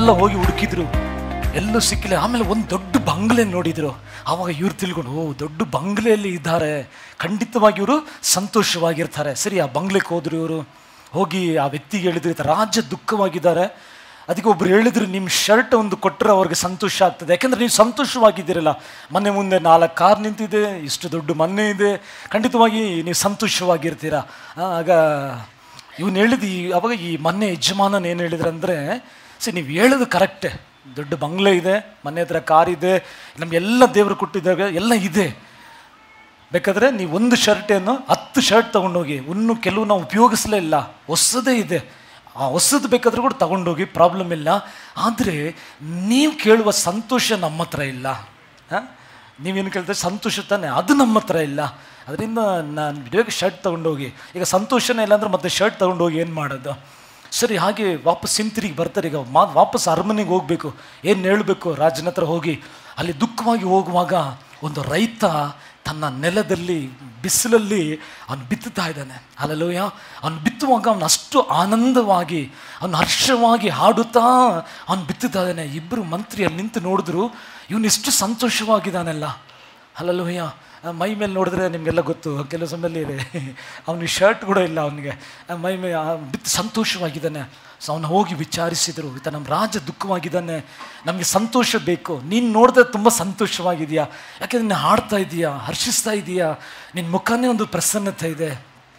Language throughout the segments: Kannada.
ಎಲ್ಲ ಹೋಗಿ ಹುಡುಕಿದ್ರು ಎಲ್ಲೂ ಸಿಕ್ಕಿಲ್ಲ ಆಮೇಲೆ ಒಂದು ದೊಡ್ಡ ಬಂಗ್ಲೆ ನೋಡಿದ್ರು ಆವಾಗ ಇವ್ರು ತಿಳ್ಕೊಂಡು ಓ ದೊಡ್ಡ ಬಂಗ್ಲೆಯಲ್ಲಿ ಇದ್ದಾರೆ ಖಂಡಿತವಾಗಿ ಇವರು ಸಂತೋಷವಾಗಿರ್ತಾರೆ ಸರಿ ಆ ಬಂಗ್ಲೆಗೆ ಹೋದ್ರು ಇವರು ಹೋಗಿ ಆ ವ್ಯಕ್ತಿಗೆ ಹೇಳಿದ್ರು ಈ ಥರ ರಾಜ ದುಃಖವಾಗಿದ್ದಾರೆ ಅದಕ್ಕೆ ಒಬ್ರು ಹೇಳಿದ್ರು ನಿಮ್ಮ ಶರ್ಟ್ ಒಂದು ಕೊಟ್ಟರೆ ಅವ್ರಿಗೆ ಸಂತೋಷ ಆಗ್ತದೆ ಯಾಕೆಂದ್ರೆ ನೀವು ಸಂತೋಷವಾಗಿದ್ದೀರಲ್ಲ ಮನೆ ಮುಂದೆ ನಾಲ್ಕು ಕಾರ್ ನಿಂತಿದೆ ಇಷ್ಟು ದೊಡ್ಡ ಮನೆ ಇದೆ ಖಂಡಿತವಾಗಿ ನೀವು ಸಂತೋಷವಾಗಿರ್ತೀರಾ ಆ, ಆಗ ಇವನು ಹೇಳಿದ ಈ ಅವಾಗ ಈ ಮೊನ್ನೆ ಯಜಮಾನನ ಏನು ಹೇಳಿದ್ರು ಅಂದರೆ ಸಿ ನೀವು ಹೇಳೋದು ಕರೆಕ್ಟೇ ದೊಡ್ಡ ಬಂಗ್ಲೆ ಇದೆ ಮನೆ ಹತ್ರ ಕಾರ್ ಇದೆ ನಮಗೆಲ್ಲ ದೇವರು ಕೊಟ್ಟಿದ್ದಾಗ ಎಲ್ಲ ಇದೆ ಬೇಕಾದರೆ ನೀವು ಒಂದು ಶರ್ಟೇನು ಹತ್ತು ಶರ್ಟ್ ತೊಗೊಂಡೋಗಿ ಇನ್ನು ಕೆಲವು ನಾವು ಉಪಯೋಗಿಸಲೇ ಇಲ್ಲ ಹೊಸದೇ ಇದೆ ಆ ಹೊಸದು ಬೇಕಾದ್ರೂ ಕೂಡ ತಗೊಂಡೋಗಿ ಪ್ರಾಬ್ಲಮ್ ಇಲ್ಲ ಆದರೆ ನೀವು ಕೇಳುವ ಸಂತೋಷ ನಮ್ಮ ಹತ್ರ ಇಲ್ಲ ಹಾಂ ನೀವೇನು ಕೇಳ್ತಾರೆ ಸಂತೋಷ ತಾನೆ ಅದು ನಮ್ಮ ಹತ್ರ ಇಲ್ಲ ಅದರಿಂದ ನಾನು ಬೇಗ ಶರ್ಟ್ ತೊಗೊಂಡೋಗಿ ಈಗ ಸಂತೋಷನೇ ಇಲ್ಲ ಅಂದ್ರೆ ಮತ್ತೆ ಶರ್ಟ್ ತೊಗೊಂಡೋಗಿ ಏನು ಮಾಡೋದು ಸರಿ ಹಾಗೆ ವಾಪಸ್ ಹಿಂತಿರುಗಿ ಬರ್ತಾರೆ ಈಗ ಮಾ ವಾಪಸ್ ಅರಮನೆಗೆ ಹೋಗಬೇಕು ಏನು ಹೇಳಬೇಕು ರಾಜನ ಹತ್ರ ಹೋಗಿ ಅಲ್ಲಿ ದುಃಖವಾಗಿ ಹೋಗುವಾಗ ಒಂದು ರೈತ ತನ್ನ ನೆಲದಲ್ಲಿ ಬಿಸಿಲಲ್ಲಿ ಅವನು ಬಿತ್ತುತ್ತಾ ಇದ್ದಾನೆ ಅಲ್ಲಲೋಯ ಅವನು ಬಿತ್ತುವಾಗ ಅವನು ಅಷ್ಟು ಆನಂದವಾಗಿ ಅವನು ಹರ್ಷವಾಗಿ ಹಾಡುತ್ತಾ ಅವನು ಬಿತ್ತುತ್ತಾ ಇದ್ದಾನೆ ಇಬ್ಬರು ಮಂತ್ರಿ ಅಲ್ಲಿ ನಿಂತು ನೋಡಿದ್ರು ಇವನು ಎಷ್ಟು ಸಂತೋಷವಾಗಿದ್ದಾನಲ್ಲ ಅಲ್ಲಲೋಯ ಮೈ ಮೇಲೆ ನೋಡಿದ್ರೆ ನಿಮಗೆಲ್ಲ ಗೊತ್ತು ಕೆಲವು ಸಮಯದಲ್ಲಿ ಅವನಿಗೆ ಶರ್ಟ್ ಕೂಡ ಇಲ್ಲ ಅವನಿಗೆ ಮೈ ಮೇ ಬಿತ್ತು ಸಂತೋಷವಾಗಿದ್ದಾನೆ ಸೊ ಅವನು ಹೋಗಿ ವಿಚಾರಿಸಿದರು ಈತ ನಮ್ಮ ರಾಜ ದುಃಖವಾಗಿದ್ದಾನೆ ನಮಗೆ ಸಂತೋಷ ಬೇಕು ನೀನು ನೋಡಿದ್ರೆ ತುಂಬ ಸಂತೋಷವಾಗಿದೆಯಾ ಯಾಕೆ ನೀನು ಹಾಡ್ತಾ ಇದೀಯಾ ಹರ್ಷಿಸ್ತಾ ಇದೀಯಾ ನಿನ್ನ ಮುಖನೇ ಒಂದು ಪ್ರಸನ್ನತೆ ಇದೆ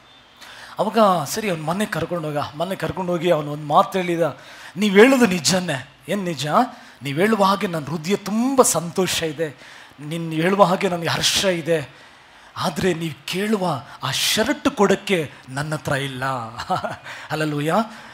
ಅವಾಗ ಸರಿ ಅವ್ನು ಮನೆ ಕರ್ಕೊಂಡೋಗ ಮನೆ ಕರ್ಕೊಂಡೋಗಿ ಅವನು ಒಂದು ಮಾತು ಹೇಳಿದ ನೀವು ಹೇಳೋದು ನಿಜನೇ ಏನು ನಿಜ ನೀವು ಹೇಳುವ ಹಾಗೆ ನನ್ನ ಹೃದಯ ತುಂಬ ಸಂತೋಷ ಇದೆ ನಿನ್ನ ಹೇಳುವ ಹಾಗೆ ನನಗೆ ಹರ್ಷ ಇದೆ ಆದರೆ ನೀವು ಕೇಳುವ ಆ ಶರ್ಟ್ ಕೊಡೋಕ್ಕೆ ನನ್ನ ಹತ್ರ ಇಲ್ಲ ಅಲ್ಲಲ್ಲೂಯ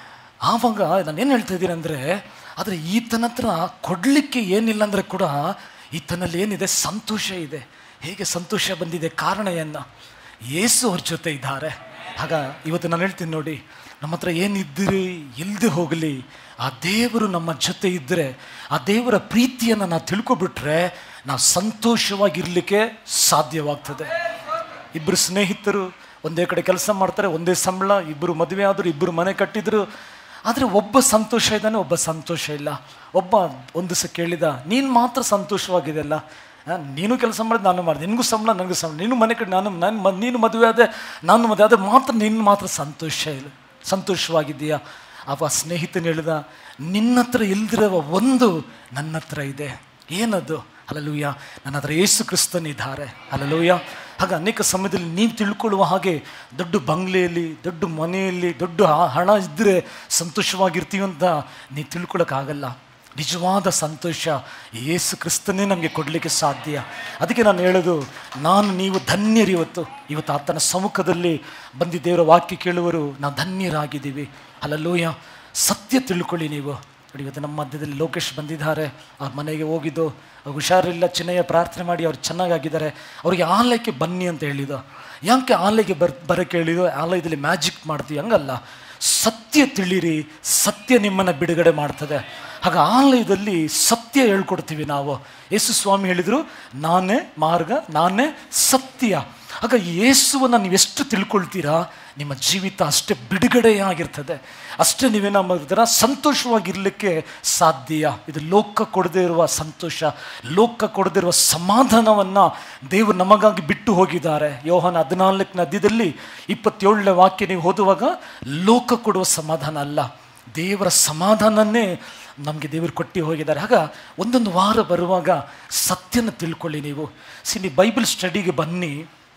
ಆವಾಗ ನಾನು ಏನು ಹೇಳ್ತಾ ಇದ್ದೀನಿ ಅಂದರೆ ಆದರೆ ಈತನ ಹತ್ರ ಕೊಡಲಿಕ್ಕೆ ಏನಿಲ್ಲ ಅಂದರೆ ಕೂಡ ಈತನಲ್ಲಿ ಏನಿದೆ ಸಂತೋಷ ಇದೆ ಹೇಗೆ ಸಂತೋಷ ಬಂದಿದೆ ಕಾರಣ ಏನು ಯೇಸು ಅವ್ರ ಜೊತೆ ಇದ್ದಾರೆ ಆಗ ಇವತ್ತು ನಾನು ಹೇಳ್ತೀನಿ ನೋಡಿ ನಮ್ಮ ಹತ್ರ ಏನಿದ್ದಿರಿ ಇಲ್ಲದೆ ಹೋಗಲಿ ಆ ದೇವರು ನಮ್ಮ ಜೊತೆ ಇದ್ದರೆ ಆ ದೇವರ ಪ್ರೀತಿಯನ್ನು ನಾವು ತಿಳ್ಕೊಬಿಟ್ರೆ ನಾವು ಸಂತೋಷವಾಗಿರಲಿಕ್ಕೆ ಸಾಧ್ಯವಾಗ್ತದೆ ಇಬ್ಬರು ಸ್ನೇಹಿತರು ಒಂದೇ ಕಡೆ ಕೆಲಸ ಮಾಡ್ತಾರೆ ಒಂದೇ ಸಂಬಳ ಇಬ್ಬರು ಮದುವೆ ಆದರು ಇಬ್ಬರು ಮನೆ ಕಟ್ಟಿದ್ರು ಆದರೆ ಒಬ್ಬ ಸಂತೋಷ ಇದ್ದಾನೆ ಒಬ್ಬ ಸಂತೋಷ ಇಲ್ಲ ಒಬ್ಬ ಒಂದು ದಿವಸ ಕೇಳಿದ ನೀನು ಮಾತ್ರ ಸಂತೋಷವಾಗಿದೆಯಲ್ಲ ಆ, ನೀನು ಕೆಲಸ ಮಾಡಿದ ನಾನು ಮಾಡಿದೆ ನಿನಗೂ ಸಂಬಳ ನನಗೂ ಸಂಬಳ ನೀನು ಮನೆ ಕಡೆ ನಾನು ನಾನು ಮ ನೀನು ಮದುವೆ ಆದೆ ನಾನು ಮದುವೆ ಆದರೆ ಮಾತ್ರ ನಿನ್ನ ಮಾತ್ರ ಸಂತೋಷ ಇಲ್ಲ ಸಂತೋಷವಾಗಿದ್ದೀಯಾ ಅವ ಸ್ನೇಹಿತನ ಹೇಳಿದ ನಿನ್ನ ಹತ್ರ ಇಲ್ದಿರುವ ಒಂದು ನನ್ನ ಹತ್ರ ಇದೆ ಏನದು ಅಲ್ಲಲೂಯ ನನ್ನ ಹತ್ರ ಯೇಸು ಕ್ರಿಸ್ತನಿದ್ದಾರೆ ಅಲ್ಲಲೂಯ ಹಾಗ ಅನೇಕ ಸಮಯದಲ್ಲಿ ನೀವು ತಿಳ್ಕೊಳ್ಳುವ ಹಾಗೆ ದೊಡ್ಡ ಬಂಗ್ಲೆಯಲ್ಲಿ ದೊಡ್ಡ ಮನೆಯಲ್ಲಿ ದೊಡ್ಡ ಹ- ಹಣ ಇದ್ದರೆ ಸಂತೋಷವಾಗಿರ್ತೀವಿ ಅಂತ ನೀವು ತಿಳ್ಕೊಳಕ್ಕಾಗಲ್ಲ ನಿಜವಾದ ಸಂತೋಷ ಯೇಸು ಕ್ರಿಸ್ತನೇ ನಮಗೆ ಕೊಡಲಿಕ್ಕೆ ಸಾಧ್ಯ ಅದಕ್ಕೆ ನಾನು ಹೇಳೋದು ನಾನು ನೀವು ಧನ್ಯರು ಇವತ್ತು ಇವತ್ತು ಆತನ ಸಮ್ಮುಖದಲ್ಲಿ ಬಂದಿ ದೇವರ ವಾಕ್ಯ ಕೇಳುವರು ನಾವು ಧನ್ಯರಾಗಿದ್ದೀವಿ ಅಲ್ಲಲ್ಲೂಯ ಸತ್ಯ ತಿಳ್ಕೊಳ್ಳಿ ನೀವು ನೋಡಿ ಇವತ್ತು ನಮ್ಮ ಮಧ್ಯದಲ್ಲಿ ಲೋಕೇಶ್ ಬಂದಿದ್ದಾರೆ ಅವ್ರ ಮನೆಗೆ ಹೋಗಿದ್ದು ಅವ್ರಿಗೆ ಹುಷಾರಿಲ್ಲ ಚಿನ್ನಯ್ಯ ಪ್ರಾರ್ಥನೆ ಮಾಡಿ ಅವ್ರು ಚೆನ್ನಾಗಾಗಿದ್ದಾರೆ ಅವ್ರಿಗೆ ಆಲಯಕ್ಕೆ ಬನ್ನಿ ಅಂತ ಹೇಳಿದ್ದು ಯಾಕೆ ಆಲಯಕ್ಕೆ ಬರ್ ಬರೋಕ್ಕೆ ಹೇಳಿದ್ದು ಆಲಯದಲ್ಲಿ ಮ್ಯಾಜಿಕ್ ಮಾಡ್ತೀವಿ ಹಂಗಲ್ಲ ಸತ್ಯ ತಿಳಿರಿ ಸತ್ಯ ನಿಮ್ಮನ್ನು ಬಿಡುಗಡೆ ಮಾಡ್ತದೆ ಹಾಗೆ ಆಲಯದಲ್ಲಿ ಸತ್ಯ ಹೇಳ್ಕೊಡ್ತೀವಿ ನಾವು ಯೇಸು ಸ್ವಾಮಿ ಹೇಳಿದರು ನಾನೇ ಮಾರ್ಗ ನಾನೇ ಸತ್ಯ ಆಗ ಯೇಸುವನ್ನು ನೀವು ಎಷ್ಟು ತಿಳ್ಕೊಳ್ತೀರಾ ನಿಮ್ಮ ಜೀವಿತ ಅಷ್ಟೇ ಬಿಡುಗಡೆಯಾಗಿರ್ತದೆ ಅಷ್ಟೇ ನೀವೇನಾಗ್ತೀರ ಸಂತೋಷವಾಗಿರಲಿಕ್ಕೆ ಸಾಧ್ಯ ಇದು ಲೋಕ ಕೊಡದೇ ಇರುವ ಸಂತೋಷ ಲೋಕ ಕೊಡದೇ ಇರುವ ಸಮಾಧಾನವನ್ನು ದೇವರು ನಮಗಾಗಿ ಬಿಟ್ಟು ಹೋಗಿದ್ದಾರೆ ಯೋಹನ ಹದಿನಾಲ್ಕನೇ ಅಧ್ಯದಲ್ಲಿ ಇಪ್ಪತ್ತೇಳನೇ ವಾಕ್ಯ ನೀವು ಓದುವಾಗ ಲೋಕ ಕೊಡುವ ಸಮಾಧಾನ ಅಲ್ಲ ದೇವರ ಸಮಾಧಾನನೇ ನಮಗೆ ದೇವರು ಕೊಟ್ಟು ಹೋಗಿದ್ದಾರೆ ಆಗ ಒಂದೊಂದು ವಾರ ಬರುವಾಗ ಸತ್ಯನ ತಿಳ್ಕೊಳ್ಳಿ ನೀವು ಸಿ ನೀವು ಬೈಬಲ್ ಸ್ಟಡಿಗೆ ಬನ್ನಿ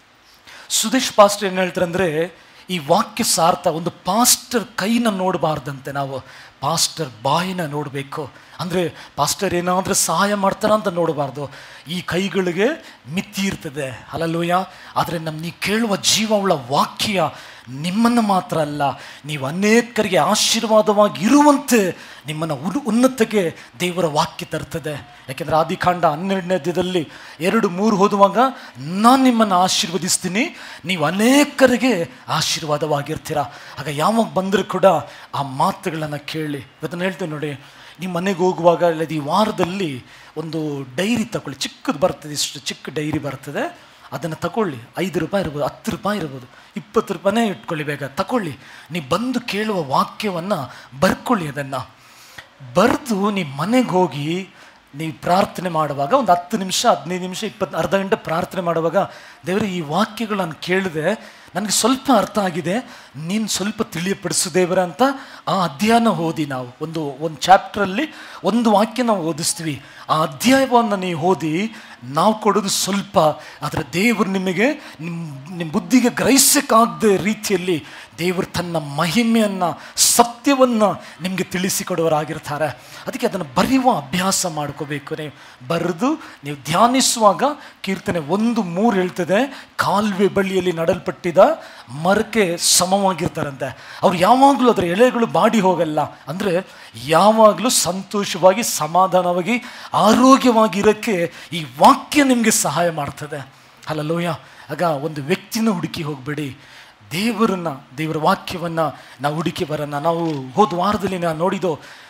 ಸುದೇಶ್ ಪಾಸ್ಟರ್ ಏನು ಹೇಳ್ತಾರೆ ಅಂದರೆ ಈ ವಾಕ್ಯ ಸಾರ್ಥ ಒಂದು ಪಾಸ್ಟರ್ ಕೈನ ನೋಡಬಾರ್ದಂತೆ ನಾವು ಪಾಸ್ಟರ್ ಬಾಯಿನ ನೋಡಬೇಕು ಅಂದರೆ ಪಾಸ್ಟರ್ ಏನಾದರೂ ಸಹಾಯ ಮಾಡ್ತಾರ ಅಂತ ನೋಡಬಾರ್ದು ಈ ಕೈಗಳಿಗೆ ಮಿತಿ ಇರ್ತದೆ ಅಲ್ಲಲ್ಲೂಯ ಆದರೆ ನಮ್ಮ ನೀವು ಕೇಳುವ ಜೀವವುಳ್ಳ ವಾಕ್ಯ ನಿಮ್ಮನ್ನು ಮಾತ್ರ ಅಲ್ಲ ನೀವು ಅನೇಕರಿಗೆ ಆಶೀರ್ವಾದವಾಗಿ ಇರುವಂತೆ ನಿಮ್ಮನ್ನು ಉನ್ ಉನ್ನತಕ್ಕೆ ದೇವರ ವಾಕ್ಯ ತರ್ತದೆ ಯಾಕೆಂದರೆ ಆದಿಕಾಂಡ ಹನ್ನೆರಡನೇ ಅಧ್ಯಾಯದಲ್ಲಿ ಎರಡು ಮೂರು ಓದುವಾಗ ನಾನು ನಿಮ್ಮನ್ನು ಆಶೀರ್ವದಿಸ್ತೀನಿ ನೀವು ಅನೇಕರಿಗೆ ಆಶೀರ್ವಾದವಾಗಿರ್ತೀರ ಆಗ ಯಾವಾಗ ಬಂದರೂ ಕೂಡ ಆ ಮಾತುಗಳನ್ನು ಕೇಳಿ ಇವತ್ತನ್ನು ಹೇಳ್ತೇನೆ ನೋಡಿ ನಿಮ್ಮ ಮನೆಗೆ ಹೋಗುವಾಗ ಇಲ್ಲದ ಈ ವಾರದಲ್ಲಿ ಒಂದು ಡೈರಿ ತಗೊಳ್ಳಿ ಚಿಕ್ಕದು ಬರ್ತದೆ ಇಷ್ಟು ಚಿಕ್ಕ ಡೈರಿ ಬರ್ತದೆ ಅದನ್ನು ತಗೊಳ್ಳಿ ಐದು ರೂಪಾಯಿ ಇರ್ಬೋದು ಹತ್ತು ರೂಪಾಯಿ ಇರ್ಬೋದು ಇಪ್ಪತ್ತು ರೂಪಾಯಿನೇ ಇಟ್ಕೊಳ್ಳಿ ಬೇಗ ತಗೊಳ್ಳಿ ನೀವು ಬಂದು ಕೇಳುವ ವಾಕ್ಯವನ್ನು ಬರ್ಕೊಳ್ಳಿ ಅದನ್ನು ಬರೆದು ನೀವು ಮನೆಗೆ ಹೋಗಿ ನೀವು ಪ್ರಾರ್ಥನೆ ಮಾಡುವಾಗ ಒಂದು ಹತ್ತು ನಿಮಿಷ ಹದಿನೈದು ನಿಮಿಷ ಇಪ್ಪತ್ತು ಅರ್ಧ ಗಂಟೆ ಪ್ರಾರ್ಥನೆ ಮಾಡುವಾಗ ದೇವರೇ ಈ ವಾಕ್ಯಗಳನ್ನು ಕೇಳಿದೆ ನನಗೆ ಸ್ವಲ್ಪ ಅರ್ಥ ಆಗಿದೆ ನೀನು ಸ್ವಲ್ಪ ತಿಳಿಯಪಡಿಸು ದೇವರ ಅಂತ ಆ ಅಧ್ಯಯನ ಓದಿ ನಾವು ಒಂದು ಒಂದು ಚಾಪ್ಟ್ರಲ್ಲಿ ಒಂದು ವಾಕ್ಯ ನಾವು ಓದಿಸ್ತೀವಿ ಆ ಅಧ್ಯಾಯವನ್ನು ನೀವು ಓದಿ ನಾವು ಕೊಡೋದು ಸ್ವಲ್ಪ ಆದರೆ ದೇವರು ನಿಮಗೆ ನಿಮ್ಮ ನಿಮ್ಮ ಬುದ್ಧಿಗೆ ಗ್ರಹಿಸಕ್ಕಾಗದ ರೀತಿಯಲ್ಲಿ ದೇವರು ತನ್ನ ಮಹಿಮೆಯನ್ನು ಸತ್ಯವನ್ನು ನಿಮಗೆ ತಿಳಿಸಿಕೊಡುವರಾಗಿರ್ತಾರೆ ಅದಕ್ಕೆ ಅದನ್ನು ಬರೆಯುವ ಅಭ್ಯಾಸ ಮಾಡ್ಕೋಬೇಕು ನೀವು ಬರೆದು ನೀವು ಧ್ಯಾನಿಸುವಾಗ ಕೀರ್ತನೆ ಒಂದು ಮೂರು ಹೇಳ್ತದೆ ಕಾಲುವೆ ಬಳಿಯಲ್ಲಿ ನಡಲ್ಪಟ್ಟಿದ ಮರಕ್ಕೆ ಸಮವಾಗಿರ್ತಾರಂತೆ ಅವ್ರು ಯಾವಾಗಲೂ ಅದರ ಎಲೆಗಳು ಬಾಡಿ ಹೋಗಲ್ಲ ಅಂದರೆ ಯಾವಾಗಲೂ ಸಂತೋಷವಾಗಿ ಸಮಾಧಾನವಾಗಿ ಆರೋಗ್ಯವಾಗಿರೋಕ್ಕೆ ಈ ವಾಕ್ಯ ನಿಮಗೆ ಸಹಾಯ ಮಾಡ್ತದೆ ಅಲ್ಲಲ್ಲೋಯ ಆಗ ಒಂದು ವ್ಯಕ್ತಿನ ಹುಡುಕಿ ಹೋಗಬೇಡಿ ದೇವರನ್ನ ದೇವರ ವಾಕ್ಯವನ್ನ ನಾವು ಹುಡುಕಿ ಬರೋಣ ನಾವು ಹೋದ ವಾರದಲ್ಲಿ ನಾವು ನೋಡಿದೋ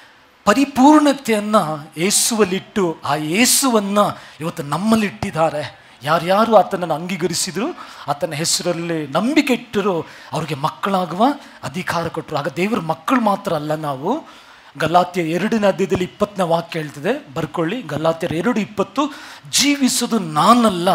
ಪರಿಪೂರ್ಣತೆಯನ್ನ ಏಸುವಲ್ಲಿಟ್ಟು ಆ ಏಸುವನ್ನ ಇವತ್ತು ನಮ್ಮಲ್ಲಿಟ್ಟಿದ್ದಾರೆ ಯಾರ್ಯಾರು ಆತನನ್ನು ಅಂಗೀಕರಿಸಿದ್ರು ಆತನ ಹೆಸರಲ್ಲಿ ನಂಬಿಕೆ ಇಟ್ಟರು ಅವ್ರಿಗೆ ಮಕ್ಕಳಾಗುವ ಅಧಿಕಾರ ಕೊಟ್ಟರು ಆಗ ದೇವರ ಮಕ್ಕಳು ಮಾತ್ರ ಅಲ್ಲ ನಾವು ಗಲಾತ್ಯ ಎರಡನೇ ಅಧ್ಯಾಯದಲ್ಲಿ ಇಪ್ಪತ್ತನೇ ವಾಕ್ಯ ಹೇಳ್ತದೆ ಬರ್ಕೊಳ್ಳಿ ಗಲಾತ್ಯರ ಎರಡು ಇಪ್ಪತ್ತು ಜೀವಿಸೋದು ನಾನಲ್ಲ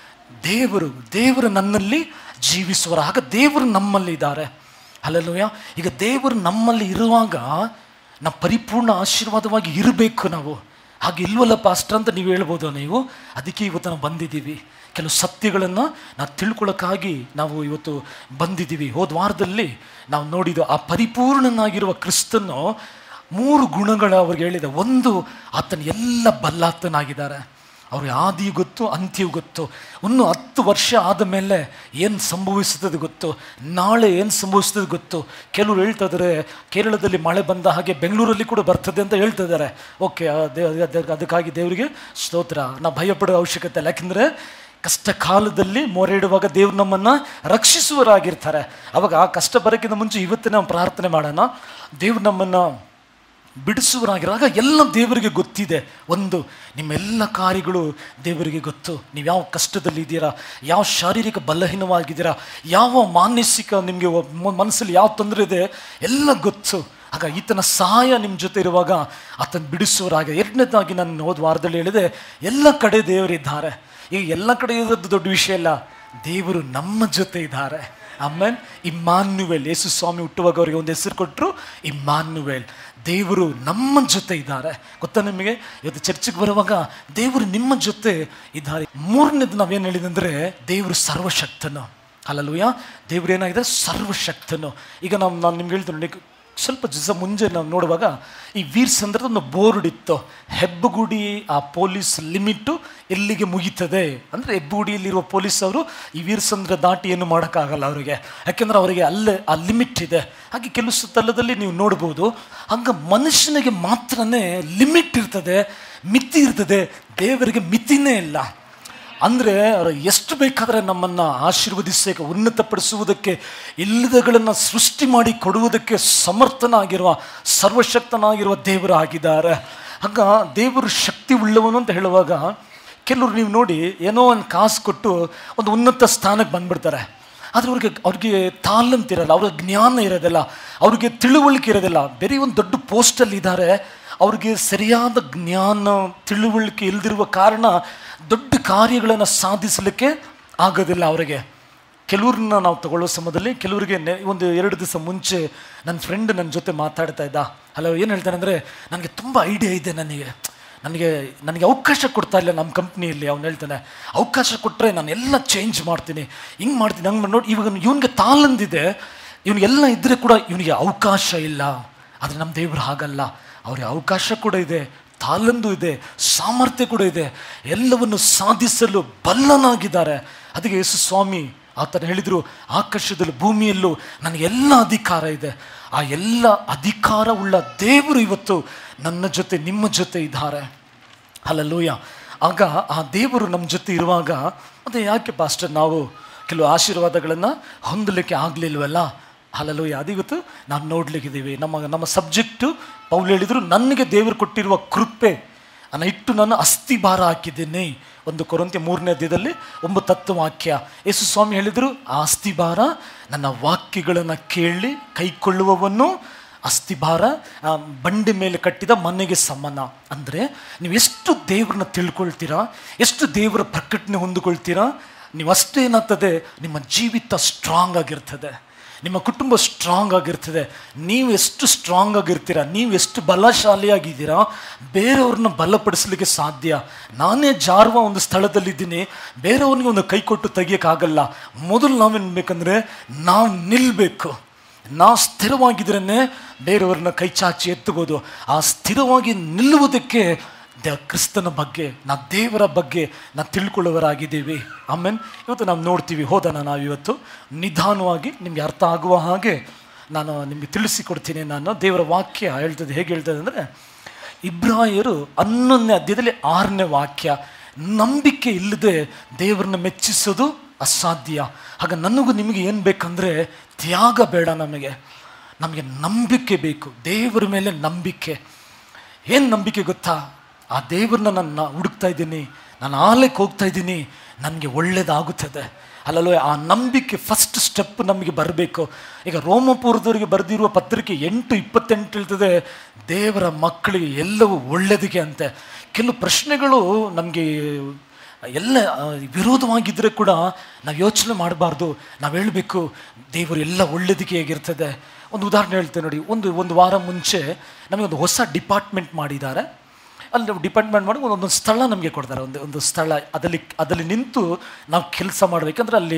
ದೇವರು ದೇವರು ನನ್ನಲ್ಲಿ ಜೀವಿಸುವರ ಆಗ ದೇವರು ನಮ್ಮಲ್ಲಿ ಇದ್ದಾರೆ ಅಲ್ಲಲ್ವಯ ಈಗ ದೇವರು ನಮ್ಮಲ್ಲಿ ಇರುವಾಗ ನಾವು ಪರಿಪೂರ್ಣ ಆಶೀರ್ವಾದವಾಗಿ ಇರಬೇಕು ನಾವು ಹಾಗೆ ಇಲ್ವಲ್ಲ ಪಾಸ್ಟರ್ ಅಂತ ನೀವು ಹೇಳ್ಬೋದು ನೀವು ಅದಕ್ಕೆ ಇವತ್ತು ನಾವು ಬಂದಿದ್ದೀವಿ ಕೆಲವು ಸತ್ಯಗಳನ್ನು ನಾವು ತಿಳ್ಕೊಳ್ಳೋಕ್ಕಾಗಿ ನಾವು ಇವತ್ತು ಬಂದಿದ್ದೀವಿ ಹೋದ ವಾರದಲ್ಲಿ ನಾವು ನೋಡಿದ್ದು ಆ ಪರಿಪೂರ್ಣನಾಗಿರುವ ಕ್ರಿಸ್ತನು ಮೂರು ಗುಣಗಳು ಅವ್ರಿಗೆ ಹೇಳಿದೆ ಒಂದು ಆತನ ಎಲ್ಲ ಬಲ್ಲಾತನಾಗಿದ್ದಾರೆ ಅವ್ರಿಗೆ ಆದಿ ಗೊತ್ತು ಅಂತ್ಯವು ಗೊತ್ತು ಇನ್ನು ಹತ್ತು ವರ್ಷ ಆದ ಮೇಲೆ ಏನು ಸಂಭವಿಸುತ್ತದೆ ಗೊತ್ತು ನಾಳೆ ಏನು ಸಂಭವಿಸ್ತದೆ ಗೊತ್ತು ಕೆಲವರು ಹೇಳ್ತಾ ಇದ್ದಾರೆ ಕೇರಳದಲ್ಲಿ ಮಳೆ ಬಂದ ಹಾಗೆ ಬೆಂಗಳೂರಲ್ಲಿ ಕೂಡ ಬರ್ತದೆ ಅಂತ ಹೇಳ್ತಾ ಇದ್ದಾರೆ ಓಕೆ ಅದಕ್ಕಾಗಿ ದೇವರಿಗೆ ಸ್ತೋತ್ರ ನಾವು ಭಯಪಡೋ ಅವಶ್ಯಕತೆ ಇಲ್ಲ ಯಾಕೆಂದರೆ ಕಷ್ಟ ಕಾಲದಲ್ಲಿ ಮೊರೆ ಇಡುವಾಗ ದೇವ್ರು ನಮ್ಮನ್ನು ರಕ್ಷಿಸುವರಾಗಿರ್ತಾರೆ ಅವಾಗ ಆ ಕಷ್ಟ ಬರೋಕ್ಕಿಂತ ಮುಂಚೆ ಇವತ್ತು ನಾವು ಪ್ರಾರ್ಥನೆ ಮಾಡೋಣ ದೇವ್ರು ನಮ್ಮನ್ನು ಬಿಡಿಸುವರಾಗಿರುವಾಗ ಎಲ್ಲ ದೇವರಿಗೆ ಗೊತ್ತಿದೆ ಒಂದು ನಿಮ್ಮೆಲ್ಲ ಕಾರ್ಯಗಳು ದೇವರಿಗೆ ಗೊತ್ತು ನೀವು ಯಾವ ಕಷ್ಟದಲ್ಲಿದ್ದೀರಾ ಯಾವ ಶಾರೀರಿಕ ಬಲಹೀನವಾಗಿದ್ದೀರಾ ಯಾವ ಮಾನಸಿಕ ನಿಮಗೆ ಮನಸ್ಸಲ್ಲಿ ಯಾವ ತೊಂದರೆ ಇದೆ ಎಲ್ಲ ಗೊತ್ತು ಆಗ ಈತನ ಸಹಾಯ ನಿಮ್ಮ ಜೊತೆ ಇರುವಾಗ ಆತನ ಬಿಡಿಸುವರಾಗ ಎರಡನೇದಾಗಿ ನಾನು ಹೋದ ವಾರದಲ್ಲಿ ಹೇಳಿದೆ ಎಲ್ಲ ಕಡೆ ದೇವರಿದ್ದಾರೆ ಈಗ ಎಲ್ಲ ಕಡೆ ಇರೋದು ದೊಡ್ಡ ವಿಷಯ ಇಲ್ಲ ದೇವರು ನಮ್ಮ ಜೊತೆ ಇದ್ದಾರೆ ಆಮೇಲೆ ಇಮ್ಮಾನ್ಯುವೆಲ್ ಯೇಸು ಸ್ವಾಮಿ ಹುಟ್ಟುವಾಗ ಅವರಿಗೆ ಒಂದು ಹೆಸರು ಕೊಟ್ಟರು ಇಮ್ಮಾನ್ಯುವೆಲ್ ದೇವರು ನಮ್ಮ ಜೊತೆ ಇದ್ದಾರೆ ಗೊತ್ತಾ ನಿಮಗೆ ಇವತ್ತು ಚರ್ಚಿಗೆ ಬರುವಾಗ ದೇವರು ನಿಮ್ಮ ಜೊತೆ ಇದ್ದಾರೆ ಮೂರನೇದು ನಾವೇನು ಹೇಳಿದಂದ್ರೆ ದೇವರು ಸರ್ವಶಕ್ತನು ಅಲ್ಲಲ್ವಯ್ಯ ದೇವ್ರು ಏನಾಗಿದೆ ಸರ್ವಶಕ್ತನು ಈಗ ನಾವು ನಾನು ನಿಮ್ಗೆ ಹೇಳ್ತೀನಿ ಸ್ವಲ್ಪ ದಿವಸ ಮುಂಜೆ ನಾವು ನೋಡುವಾಗ ಈ ವೀರ್ ಸಂದ್ರದ ಒಂದು ಬೋರ್ಡ್ ಇತ್ತು ಹೆಬ್ಬಗುಡಿ ಆ ಪೊಲೀಸ್ ಲಿಮಿಟ್ಟು ಎಲ್ಲಿಗೆ ಮುಗೀತದೆ ಅಂದರೆ ಹೆಬ್ಬಗುಡಿಯಲ್ಲಿರುವ ಪೊಲೀಸ್ ಅವರು ಈ ವೀರಸಂದ್ರ ದಾಟಿ ಏನು ಮಾಡೋಕ್ಕಾಗಲ್ಲ ಅವರಿಗೆ ಯಾಕೆಂದ್ರೆ ಅವರಿಗೆ ಅಲ್ಲೇ ಆ ಲಿಮಿಟ್ ಇದೆ ಹಾಗೆ ಕೆಲವು ಸ್ಥಳದಲ್ಲಿ ನೀವು ನೋಡ್ಬೋದು ಹಂಗ ಮನುಷ್ಯನಿಗೆ ಮಾತ್ರನೇ ಲಿಮಿಟ್ ಇರ್ತದೆ ಮಿತಿ ಇರ್ತದೆ ದೇವರಿಗೆ ಮಿತಿನೇ ಇಲ್ಲ ಅಂದರೆ ಅವರು ಎಷ್ಟು ಬೇಕಾದರೆ ನಮ್ಮನ್ನು ಆಶೀರ್ವದಿಸಕ್ಕೆ ಉನ್ನತಪಡಿಸುವುದಕ್ಕೆ ಇಲ್ಲದಗಳನ್ನು ಸೃಷ್ಟಿ ಮಾಡಿ ಕೊಡುವುದಕ್ಕೆ ಸಮರ್ಥನಾಗಿರುವ ಸರ್ವಶಕ್ತನಾಗಿರುವ ದೇವರು ಆಗಿದ್ದಾರೆ ಆಗ ದೇವರು ಶಕ್ತಿ ಉಳ್ಳವನು ಅಂತ ಹೇಳುವಾಗ ಕೆಲವರು ನೀವು ನೋಡಿ ಏನೋ ಒಂದು ಕಾಸು ಕೊಟ್ಟು ಒಂದು ಉನ್ನತ ಸ್ಥಾನಕ್ಕೆ ಬಂದ್ಬಿಡ್ತಾರೆ ಆದರೆ ಅವ್ರಿಗೆ ಅವ್ರಿಗೆ ತಾಲಂತಿರಲ್ಲ ಅವ್ರಿಗೆ ಜ್ಞಾನ ಇರೋದಿಲ್ಲ ಅವ್ರಿಗೆ ತಿಳುವಳಿಕೆ ಇರೋದಿಲ್ಲ ಬೇರೆ ಒಂದು ದೊಡ್ಡ ಪೋಸ್ಟಲ್ಲಿ ಇದ್ದಾರೆ ಅವ್ರಿಗೆ ಸರಿಯಾದ ಜ್ಞಾನ ತಿಳುವಳಿಕೆ ಇಲ್ಲದಿರುವ ಕಾರಣ ದೊಡ್ಡ ಕಾರ್ಯಗಳನ್ನು ಸಾಧಿಸಲಿಕ್ಕೆ ಆಗೋದಿಲ್ಲ ಅವರಿಗೆ ಕೆಲವ್ರನ್ನ ನಾವು ತಗೊಳ್ಳೋ ಸಮಯದಲ್ಲಿ ಕೆಲವರಿಗೆ ನೆ ಒಂದು ಎರಡು ದಿವಸ ಮುಂಚೆ ನನ್ನ ಫ್ರೆಂಡ್ ನನ್ನ ಜೊತೆ ಮಾತಾಡ್ತಾ ಇದ್ದ ಅಲ್ಲ ಏನು ಹೇಳ್ತಾನೆ ಅಂದರೆ ನನಗೆ ತುಂಬ ಐಡಿಯಾ ಇದೆ ನನಗೆ ನನಗೆ ನನಗೆ ಅವಕಾಶ ಕೊಡ್ತಾ ಇಲ್ಲ ನಮ್ಮ ಕಂಪ್ನಿಯಲ್ಲಿ ಅವ್ನು ಹೇಳ್ತಾನೆ ಅವಕಾಶ ಕೊಟ್ಟರೆ ನಾನು ಎಲ್ಲ ಚೇಂಜ್ ಮಾಡ್ತೀನಿ ಹಿಂಗೆ ಮಾಡ್ತೀನಿ ಹಂಗೆ ನೋಡಿ ಇವಾಗ ಇವನಿಗೆ ತಾಲಂದಿದೆ ಇವನಿಗೆಲ್ಲ ಇದ್ದರೆ ಕೂಡ ಇವನಿಗೆ ಅವಕಾಶ ಇಲ್ಲ ಆದರೆ ನಮ್ಮ ದೇವರು ಹಾಗಲ್ಲ ಅವ್ರಿಗೆ ಅವಕಾಶ ಕೂಡ ಇದೆ ತಾಲಂದು ಇದೆ ಸಾಮರ್ಥ್ಯ ಕೂಡ ಇದೆ ಎಲ್ಲವನ್ನು ಸಾಧಿಸಲು ಬಲ್ಲನಾಗಿದ್ದಾರೆ ಅದಕ್ಕೆ ಯೇಸು ಸ್ವಾಮಿ ಆತನ ಹೇಳಿದರು ಆಕಾಶದಲ್ಲಿ ಭೂಮಿಯಲ್ಲೂ ನನಗೆಲ್ಲ ಅಧಿಕಾರ ಇದೆ ಆ ಎಲ್ಲ ಅಧಿಕಾರ ಉಳ್ಳ ದೇವರು ಇವತ್ತು ನನ್ನ ಜೊತೆ ನಿಮ್ಮ ಜೊತೆ ಇದ್ದಾರೆ ಅಲ್ಲಲ್ಲೂಯ ಆಗ ಆ ದೇವರು ನಮ್ಮ ಜೊತೆ ಇರುವಾಗ ಮತ್ತೆ ಯಾಕೆ ಪಾಸ್ಟರ್ ನಾವು ಕೆಲವು ಆಶೀರ್ವಾದಗಳನ್ನು ಹೊಂದಲಿಕ್ಕೆ ಆಗಲಿಲ್ವಲ್ಲ ಅಲ್ಲಲ್ಲೂಯ ಅದು ಇವತ್ತು ನಾವು ನೋಡ್ಲಿಕ್ಕಿದ್ದೀವಿ ನಮ್ಮ ನಮ್ಮ ಸಬ್ಜೆಕ್ಟು ಪೌಲ್ ಹೇಳಿದರು ನನಗೆ ದೇವರು ಕೊಟ್ಟಿರುವ ಕೃಪೆ ಅನ್ನ ಇಟ್ಟು ನಾನು ಅಸ್ಥಿ ಭಾರ ಹಾಕಿದ್ದೇನೆ ಒಂದು ಕೊರಂತೆ ಮೂರನೇ ಅಧ್ಯಾಯದಲ್ಲಿ ಒಂಬತ್ತು ಹತ್ತು ವಾಕ್ಯ ಯೇಸು ಸ್ವಾಮಿ ಹೇಳಿದರು ಆ ಅಸ್ಥಿ ಭಾರ ನನ್ನ ವಾಕ್ಯಗಳನ್ನು ಕೇಳಿ ಕೈಕೊಳ್ಳುವವನ್ನು ಅಸ್ಥಿಭಾರ ಆ, ಬಂಡೆ ಮೇಲೆ ಕಟ್ಟಿದ ಮನೆಗೆ ಸಮಾನ ಅಂದರೆ ನೀವು ಎಷ್ಟು ದೇವ್ರನ್ನ ತಿಳ್ಕೊಳ್ತೀರಾ ಎಷ್ಟು ದೇವರ ಪ್ರಕಟಣೆ ಹೊಂದಿಕೊಳ್ತೀರಾ ನೀವು ಅಷ್ಟೇ ಏನಾಗ್ತದೆ ನಿಮ್ಮ ಜೀವಿತ ಸ್ಟ್ರಾಂಗ್ ಆಗಿರ್ತದೆ ನಿಮ್ಮ ಕುಟುಂಬ ಸ್ಟ್ರಾಂಗ್ ಆಗಿರ್ತದೆ ನೀವು ಎಷ್ಟು ಸ್ಟ್ರಾಂಗ್ ಆಗಿರ್ತೀರಾ ನೀವು ಎಷ್ಟು ಬಲಶಾಲಿಯಾಗಿದ್ದೀರಾ ಬೇರೆಯವ್ರನ್ನ ಬಲಪಡಿಸ್ಲಿಕ್ಕೆ ಸಾಧ್ಯ ನಾನೇ ಜಾರುವ ಒಂದು ಸ್ಥಳದಲ್ಲಿದ್ದೀನಿ ಬೇರೆಯವ್ರಿಗೆ ಒಂದು ಕೈ ಕೊಟ್ಟು ತೆಗಿಯೋಕ್ಕಾಗಲ್ಲ ಮೊದಲು ನಾವೇನು ಬೇಕಂದ್ರೆ ನಾವು ನಿಲ್ಲಬೇಕು ನಾವು ಸ್ಥಿರವಾಗಿದ್ರೇ ಬೇರೆಯವ್ರನ್ನ ಕೈ ಚಾಚಿ ಎತ್ತುವುದು ಆ ಸ್ಥಿರವಾಗಿ ನಿಲ್ಲುವುದಕ್ಕೆ ದ ಕ್ರಿಸ್ತನ ಬಗ್ಗೆ ನಾ ದೇವರ ಬಗ್ಗೆ ನಾ ತಿಳ್ಕೊಳ್ಳುವರಾಗಿದ್ದೀವಿ ಆಮೇಲೆ ಇವತ್ತು ನಾವು ನೋಡ್ತೀವಿ ಹೋದನ ನಾವು ಇವತ್ತು ನಿಧಾನವಾಗಿ ನಿಮ್ಗೆ ಅರ್ಥ ಆಗುವ ಹಾಗೆ ನಾನು ನಿಮಗೆ ತಿಳಿಸಿಕೊಡ್ತೀನಿ ನಾನು ದೇವರ ವಾಕ್ಯ ಹೇಳ್ತದೆ ಹೇಗೆ ಹೇಳ್ತದೆ ಅಂದರೆ ಇಬ್ರಾಯರು ಹನ್ನೊಂದನೇ ಅಧ್ಯಾಯದಲ್ಲಿ ಆರನೇ ವಾಕ್ಯ ನಂಬಿಕೆ ಇಲ್ಲದೆ ದೇವರನ್ನ ಮೆಚ್ಚಿಸೋದು ಅಸಾಧ್ಯ ಆಗ ನನಗೂ ನಿಮಗೆ ಏನು ಬೇಕಂದರೆ ತ್ಯಾಗ ಬೇಡ ನಮಗೆ ನಮಗೆ ನಂಬಿಕೆ ಬೇಕು ದೇವರ ಮೇಲೆ ನಂಬಿಕೆ ಏನು ನಂಬಿಕೆ ಗೊತ್ತಾ ಆ ದೇವ್ರನ್ನ ನಾನು ಹುಡುಕ್ತಾ ಇದ್ದೀನಿ ನಾನು ಆಲಕ್ಕೆ ಹೋಗ್ತಾ ಇದ್ದೀನಿ ನನಗೆ ಒಳ್ಳೇದಾಗುತ್ತದೆ ಅಲ್ಲಲ್ವ ಆ ನಂಬಿಕೆ ಫಸ್ಟ್ ಸ್ಟೆಪ್ ನಮಗೆ ಬರಬೇಕು ಈಗ ರೋಮಪುರದವರಿಗೆ ಬರೆದಿರುವ ಪತ್ರಿಕೆ ಎಂಟು ಇಪ್ಪತ್ತೆಂಟು ಹೇಳ್ತದೆ ದೇವರ ಮಕ್ಕಳಿಗೆ ಎಲ್ಲವೂ ಒಳ್ಳೆಯದಿಗೆ ಅಂತೆ ಕೆಲವು ಪ್ರಶ್ನೆಗಳು ನಮಗೆ ಎಲ್ಲ ಆ, ವಿರೋಧವಾಗಿದ್ದರೆ ಕೂಡ ನಾವು ಯೋಚನೆ ಮಾಡಬಾರ್ದು ನಾವು ಹೇಳಬೇಕು ದೇವರು ಎಲ್ಲ ಒಳ್ಳೆಯದಿಗೆ ಹೇಗಿರ್ತದೆ ಒಂದು ಉದಾಹರಣೆ ಹೇಳ್ತೇನೆ ನೋಡಿ ಒಂದು ಒಂದು ವಾರ ಮುಂಚೆ ನಮಗೆ ಒಂದು ಹೊಸ ಡಿಪಾರ್ಟ್ಮೆಂಟ್ ಮಾಡಿದ್ದಾರೆ ಅಲ್ಲಿ ನಾವು ಡಿಪಾರ್ಟ್ಮೆಂಟ್ ಮಾಡಿ ಒಂದೊಂದು ಸ್ಥಳ ನಮಗೆ ಕೊಡ್ತಾರೆ ಒಂದು ಒಂದು ಸ್ಥಳ ಅದರಲ್ಲಿ ಅದರಲ್ಲಿ ನಿಂತು ನಾವು ಕೆಲಸ ಮಾಡಬೇಕಂದ್ರೆ ಅಲ್ಲಿ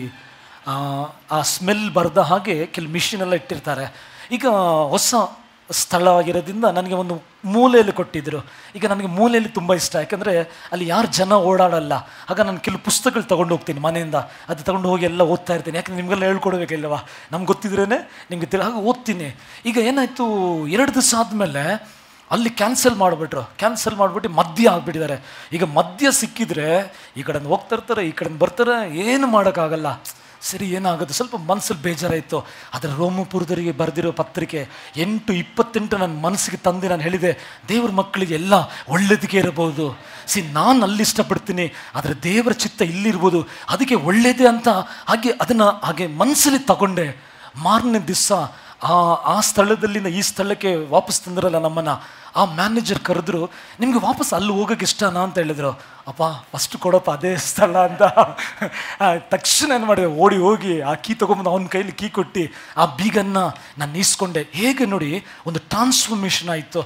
ಆ, ಆ ಸ್ಮೆಲ್ ಬರದ ಹಾಗೆ ಕೆಲವು ಮಿಷಿನ್ ಎಲ್ಲ ಇಟ್ಟಿರ್ತಾರೆ ಈಗ ಹೊಸ ಸ್ಥಳ ಆಗಿರೋದ್ರಿಂದ ನನಗೆ ಒಂದು ಮೂಲೆಯಲ್ಲಿ ಕೊಟ್ಟಿದ್ದರು ಈಗ ನನಗೆ ಮೂಲೆಯಲ್ಲಿ ತುಂಬ ಇಷ್ಟ ಯಾಕಂದರೆ ಅಲ್ಲಿ ಯಾರು ಜನ ಓಡಾಡಲ್ಲ ಆಗ ನಾನು ಕೆಲವು ಪುಸ್ತಕಗಳು ತೊಗೊಂಡು ಹೋಗ್ತೀನಿ ಮನೆಯಿಂದ ಅದು ತೊಗೊಂಡು ಹೋಗಿ ಎಲ್ಲ ಓದ್ತಾ ಇರ್ತೀನಿ ಯಾಕಂದ್ರೆ ನಿಮಗೆಲ್ಲ ಹೇಳ್ಕೊಡ್ಬೇಕಿಲ್ಲವಾ ನಮ್ಗೆ ಗೊತ್ತಿದ್ರೇ ನಿಮಗೆ ತಿಳಿ ಹಾಗೆ ಓದ್ತೀನಿ ಈಗ ಏನಾಯಿತು ಎರಡು ದಿವಸ ಆದಮೇಲೆ ಅಲ್ಲಿ ಕ್ಯಾನ್ಸಲ್ ಮಾಡಿಬಿಟ್ರು ಕ್ಯಾನ್ಸಲ್ ಮಾಡಿಬಿಟ್ಟು ಮದ್ಯ ಆಗಿಬಿಟ್ಟಿದ್ದಾರೆ ಈಗ ಮದ್ಯ ಸಿಕ್ಕಿದ್ರೆ ಈ ಕಡೆ ಹೋಗ್ತಾ ಇರ್ತಾರೆ ಈ ಕಡೆ ಬರ್ತಾರೆ ಏನು ಮಾಡೋಕ್ಕಾಗಲ್ಲ ಸರಿ ಏನಾಗುತ್ತೆ ಸ್ವಲ್ಪ ಮನಸ್ಸಲ್ಲಿ ಬೇಜಾರಾಯಿತು ಅದರ ರೋಮಪುರದವರಿಗೆ ಬರೆದಿರೋ ಪತ್ರಿಕೆ ಎಂಟು ಇಪ್ಪತ್ತೆಂಟು ನನ್ನ ಮನಸ್ಸಿಗೆ ತಂದು ನಾನು ಹೇಳಿದೆ ದೇವ್ರ ಮಕ್ಕಳಿಗೆ ಎಲ್ಲ ಒಳ್ಳೇದಕ್ಕೆ ಇರಬಹುದು ಸಿ ನಾನು ಅಲ್ಲಿ ಇಷ್ಟಪಡ್ತೀನಿ ಆದರೆ ದೇವರ ಚಿತ್ತ ಇಲ್ಲಿರ್ಬೋದು ಅದಕ್ಕೆ ಒಳ್ಳೇದೇ ಅಂತ ಹಾಗೆ ಅದನ್ನು ಹಾಗೆ ಮನಸ್ಸಲ್ಲಿ ತಗೊಂಡೆ ಮಾರನೇ ದಿವಸ ಆ ಆ ಸ್ಥಳದಲ್ಲಿಂದ ಈ ಸ್ಥಳಕ್ಕೆ ವಾಪಸ್ ತಂದ್ರಲ್ಲ ನಮ್ಮನ್ನ ಆ ಮ್ಯಾನೇಜರ್ ಕರೆದ್ರು ನಿಮ್ಗೆ ವಾಪಸ್ ಅಲ್ಲಿ ಹೋಗೋಕೆ ಇಷ್ಟನಾ ಅಂತ ಹೇಳಿದ್ರು ಅಪ್ಪ ಫಸ್ಟ್ ಕೊಡಪ್ಪ ಅದೇ ಸ್ಥಳ ಅಂತ ಆ, ತಕ್ಷಣ ಏನು ಮಾಡಿದೆ ಓಡಿ ಹೋಗಿ ಆ ಕೀ ತೊಗೊಂಬಂದು ಅವನ ಕೈಲಿ ಕೀ ಕೊಟ್ಟು ಆ ಬೀಗನ್ನ ನಾನು ಈಸ್ಕೊಂಡೆ ಹೇಗೆ ನೋಡಿ ಒಂದು ಟ್ರಾನ್ಸ್ಫಾರ್ಮೇಷನ್ ಆಯಿತು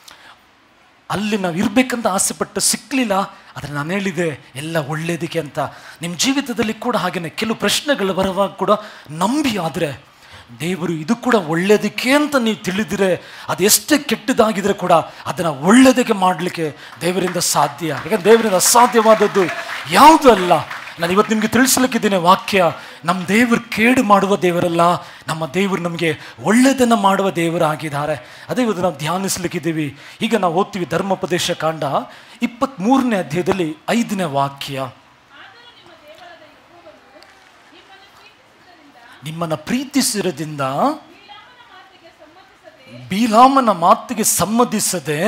ಅಲ್ಲಿ ನಾವು ಇರಬೇಕಂತ ಆಸೆಪಟ್ಟು ಸಿಕ್ಕಲಿಲ್ಲ ಆದರೆ ನಾನು ಹೇಳಿದೆ ಎಲ್ಲ ಒಳ್ಳೇದಕ್ಕೆ ಅಂತ ನಿಮ್ಮ ಜೀವಿತದಲ್ಲಿ ಕೂಡ ಹಾಗೆಯೇ ಕೆಲವು ಪ್ರಶ್ನೆಗಳು ಬರುವಾಗ ಕೂಡ ನಂಬಿ ಆದರೆ ದೇವರು ಇದು ಕೂಡ ಒಳ್ಳೇದಕ್ಕೆ ಅಂತ ನೀವು ತಿಳಿದಿರೆ ಅದು ಎಷ್ಟೇ ಕೆಟ್ಟದಾಗಿದ್ರೆ ಕೂಡ ಅದನ್ನು ಒಳ್ಳೆಯದಕ್ಕೆ ಮಾಡಲಿಕ್ಕೆ ದೇವರಿಂದ ಸಾಧ್ಯ ಯಾಕಂದ್ರೆ ದೇವರಿಂದ ಅಸಾಧ್ಯವಾದದ್ದು ಯಾವುದೂ ಅಲ್ಲ ನಾನು ಇವತ್ತು ನಿಮಗೆ ತಿಳಿಸ್ಲಿಕ್ಕಿದ್ದೇನೆ ವಾಕ್ಯ ನಮ್ಮ ದೇವರು ಕೇಡು ಮಾಡುವ ದೇವರಲ್ಲ ನಮ್ಮ ದೇವರು ನಮಗೆ ಒಳ್ಳೆಯದನ್ನು ಮಾಡುವ ದೇವರಾಗಿದ್ದಾರೆ ಅದೇ ಇವತ್ತು ನಾವು ಧ್ಯಾನಿಸ್ಲಿಕ್ಕಿದ್ದೀವಿ ಈಗ ನಾವು ಓದ್ತೀವಿ ಧರ್ಮೋಪದೇಶ ಕಾಂಡ ಇಪ್ಪತ್ತ್ಮೂರನೇ ಅಧ್ಯಾಯದಲ್ಲಿ ಐದನೇ ವಾಕ್ಯ ನಿಮ್ಮನ್ನು ಪ್ರೀತಿಸಿರೋದ್ರಿಂದ ಬೀಲಾಮನ ಮಾತಿಗೆ ಸಮ್ಮತಿಸದೆ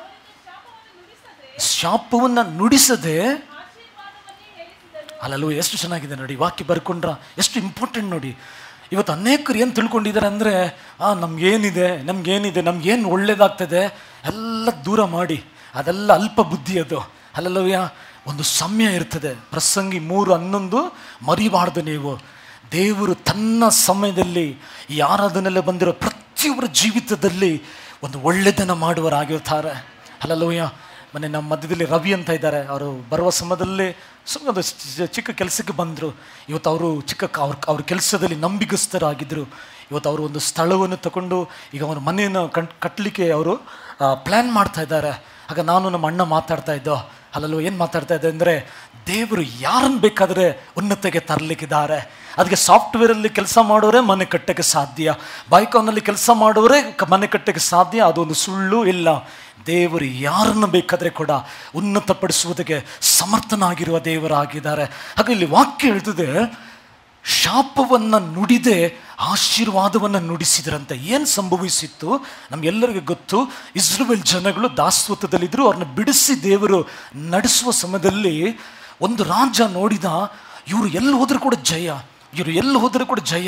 ಶಾಪವನ್ನು ನುಡಿಸದೆ ಅಲ್ಲಲ್ಲೂ ಎಷ್ಟು ಚೆನ್ನಾಗಿದೆ ನೋಡಿ ವಾಕ್ಯ ಬರ್ಕೊಂಡ್ರ ಎಷ್ಟು ಇಂಪಾರ್ಟೆಂಟ್ ನೋಡಿ ಇವತ್ತು ಅನೇಕರು ಏನು ತಿಳ್ಕೊಂಡಿದ್ದಾರೆ ಅಂದರೆ ಆ ನಮ್ಗೇನಿದೆ ನಮ್ಗೇನಿದೆ ನಮ್ಗೇನು ಒಳ್ಳೇದಾಗ್ತದೆ ಎಲ್ಲ ದೂರ ಮಾಡಿ ಅದೆಲ್ಲ ಅಲ್ಪ ಬುದ್ಧಿ ಅದು ಅಲ್ಲಲ್ಲವ್ಯ ಒಂದು ಸಮಯ ಇರ್ತದೆ ಪ್ರಸಂಗಿ ಮೂರು ಹನ್ನೊಂದು ಮರಿಬಾರ್ದು ನೀವು ದೇವರು ತನ್ನ ಸಮಯದಲ್ಲಿ ಈ ಆರಾಧನೆಲ್ಲ ಬಂದಿರೋ ಪ್ರತಿಯೊಬ್ಬರ ಜೀವಿತದಲ್ಲಿ ಒಂದು ಒಳ್ಳೆಯದನ್ನು ಮಾಡುವರಾಗಿರ್ತಾರೆ ಅಲ್ಲಲ್ಲವ್ಯ ಮೊನ್ನೆ ನಮ್ಮ ಮಧ್ಯದಲ್ಲಿ ರವಿ ಅಂತ ಇದ್ದಾರೆ ಅವರು ಬರುವ ಸಮಯದಲ್ಲಿ ಸುಮ್ಮನೆ ಒಂದು ಚಿ- ಚಿಕ್ಕ ಕೆಲಸಕ್ಕೆ ಬಂದರು ಇವತ್ತು ಅವರು ಚಿಕ್ಕ ಕ- ಅವ್ರ ಅವ್ರ ಕೆಲಸದಲ್ಲಿ ನಂಬಿಗಸ್ತರಾಗಿದ್ದರು ಇವತ್ತು ಅವರು ಒಂದು ಸ್ಥಳವನ್ನು ತಗೊಂಡು ಈಗ ಅವರ ಮನೆಯನ್ನು ಕಣ್ ಕಟ್ಟಲಿಕ್ಕೆ ಅವರು ಪ್ಲ್ಯಾನ್ ಮಾಡ್ತಾ ಇದ್ದಾರೆ ಆಗ ನಾನು ನಮ್ಮ ಅಣ್ಣ ಮಾತಾಡ್ತಾ ಇದ್ದೋ ಅಲ್ಲಲ್ಲೂ ಏನು ಮಾತಾಡ್ತಾ ಇದ್ದೆ ಅಂದರೆ ದೇವರು ಯಾರನ್ನು ಬೇಕಾದರೆ ಉನ್ನತಿಗೆ ತರಲಿಕ್ಕಿದ್ದಾರೆ ಅದಕ್ಕೆ ಸಾಫ್ಟ್ವೇರಲ್ಲಿ ಕೆಲಸ ಮಾಡೋರೇ ಮನೆ ಕಟ್ಟಕ್ಕೆ ಸಾಧ್ಯ ಬೈಕಾನಲ್ಲಿ ಕೆಲಸ ಮಾಡೋರೇ ಕ- ಮನೆ ಕಟ್ಟಕ್ಕೆ ಸಾಧ್ಯ ಅದೊಂದು ಸುಳ್ಳು ಇಲ್ಲ ದೇವರು ಯಾರನ್ನು ಬೇಕಾದರೆ ಕೂಡ ಉನ್ನತಪಡಿಸುವುದಕ್ಕೆ ಸಮರ್ಥನಾಗಿರುವ ದೇವರಾಗಿದ್ದಾರೆ ಹಾಗೆ ಇಲ್ಲಿ ವಾಕ್ಯ ಹೇಳ್ತದೆ ಶಾಪವನ್ನು ನುಡಿದೆ ಆಶೀರ್ವಾದವನ್ನು ನುಡಿಸಿದ್ರಂತೆ ಏನು ಸಂಭವಿಸಿತ್ತು ನಮಗೆಲ್ಲರಿಗೂ ಗೊತ್ತು ಇಸ್ರೇಲ್ ಜನಗಳು ದಾಸ್ವತದಲ್ಲಿದ್ದರು ಅವ್ರನ್ನ ಬಿಡಿಸಿ ದೇವರು ನಡೆಸುವ ಸಮಯದಲ್ಲಿ ಒಂದು ರಾಜ ನೋಡಿದ ಇವರು ಎಲ್ಲಿ ಹೋದರೂ ಕೂಡ ಜಯ ಇವರು ಎಲ್ಲಿ ಹೋದರೂ ಕೂಡ ಜಯ